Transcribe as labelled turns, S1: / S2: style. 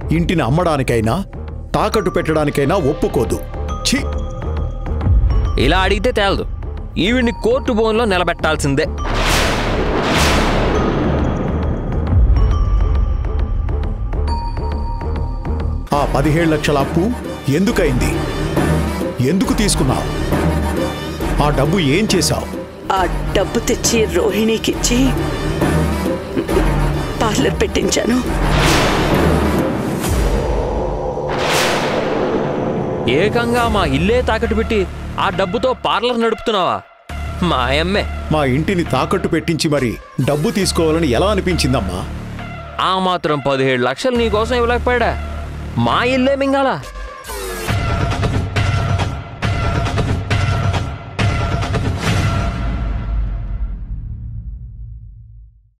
S1: ఇంటిని అమ్మడానికైనా తాకట్టు పెట్టడానికైనా ఒప్పుకోదు ఛీ
S2: ఇలా అడిగితే తేలదు ఈవిడ్ని కోర్టు బోన్లో నిలబెట్టాల్సిందే
S1: ఆ పదిహేడు లక్షల అప్పు ఎందుకైంది ఎందుకు తీసుకున్నావు ఆ డబ్బు ఏం చేశావు
S3: ఆ డబ్బు తెచ్చి రోహిణికిచ్చి పార్లర్ పెట్టించాను
S2: ఏకంగా మా ఇల్లే తాకట్టు పెట్టి ఆ డబ్బుతో పార్లర్ నడుపుతున్నావా మా అమ్మే
S1: మా ఇంటిని తాకట్టు పెట్టించి మరి డబ్బు తీసుకోవాలని ఎలా అనిపించిందమ్మా
S2: ఆ మాత్రం పదిహేడు లక్షలు నీకోసం ఇవ్వలేకపోయాడా మా ఇల్లే మింగాలా